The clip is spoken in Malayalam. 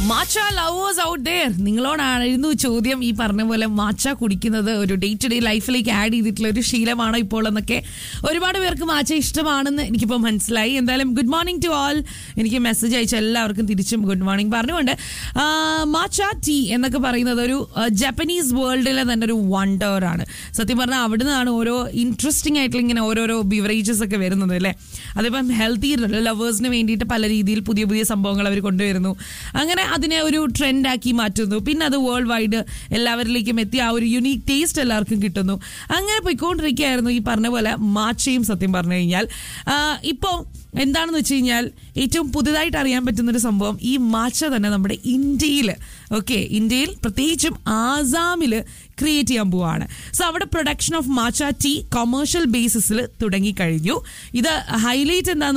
മാച്ച ലവേഴ്സ് ഔട്ട് ദെയർ നിങ്ങളോടായിരുന്നു ചോദ്യം ഈ പറഞ്ഞ പോലെ മാച്ച കുടിക്കുന്നത് ഒരു ഡേ ടു ഡേ ലൈഫിലേക്ക് ആഡ് ചെയ്തിട്ടുള്ള ഒരു ശീലമാണോ ഇപ്പോൾ എന്നൊക്കെ ഒരുപാട് പേർക്ക് മാച്ച ഇഷ്ടമാണെന്ന് എനിക്കിപ്പോൾ മനസ്സിലായി എന്തായാലും ഗുഡ് മോർണിംഗ് ടു ഓൾ എനിക്ക് മെസ്സേജ് അയച്ച എല്ലാവർക്കും തിരിച്ചും ഗുഡ് മോർണിംഗ് പറഞ്ഞുകൊണ്ട് ആ, മാച്ച ടീ എന്നൊക്കെ പറയുന്നത് ഒരു ആ, ജപ്പനീസ് വേൾഡിലെ തന്നെ ഒരു വണ്ടർ ആണ് സത്യം പറഞ്ഞാൽ അവിടെ നിന്നാണ് ഓരോ ഇൻട്രസ്റ്റിംഗ് ആയിട്ടുള്ള ഇങ്ങനെ ഓരോരോ ബിവറേജസ് ഒക്കെ വരുന്നത് അല്ലേ അതിപ്പം ഹെൽത്തി ലവേഴ്സിന് വേണ്ടിയിട്ട് പല രീതിയിൽ പുതിയ പുതിയ സംഭവങ്ങൾ അവർ കൊണ്ടുവരുന്നു അങ്ങനെ അതിനെ ഒരു ട്രെൻഡാക്കി മാറ്റുന്നു പിന്നെ അത് വേൾഡ് വൈഡ് എല്ലാവരിലേക്കും എത്തി ആ ഒരു യുണീക്ക് ടേസ്റ്റ് എല്ലാവർക്കും കിട്ടുന്നു അങ്ങനെ പോയിക്കൊണ്ടിരിക്കുകയായിരുന്നു ഈ പറഞ്ഞ പോലെ മാച്ചയും സത്യം പറഞ്ഞു കഴിഞ്ഞാൽ ഇപ്പോൾ എന്താണെന്ന് വെച്ച് കഴിഞ്ഞാൽ ഏറ്റവും പുതുതായിട്ട് അറിയാൻ പറ്റുന്ന ഒരു സംഭവം ഈ മാച്ച തന്നെ നമ്മുടെ ഇന്ത്യയിൽ ഓക്കെ ഇന്ത്യയിൽ പ്രത്യേകിച്ചും ആസാമിൽ ക്രിയേറ്റ് ചെയ്യാൻ പോവാണ് സോ അവിടെ production of matcha tea commercial ബേസിസിൽ തുടങ്ങിക്കഴിഞ്ഞു ഇത് ഹൈലൈറ്റ് എന്താന്ന്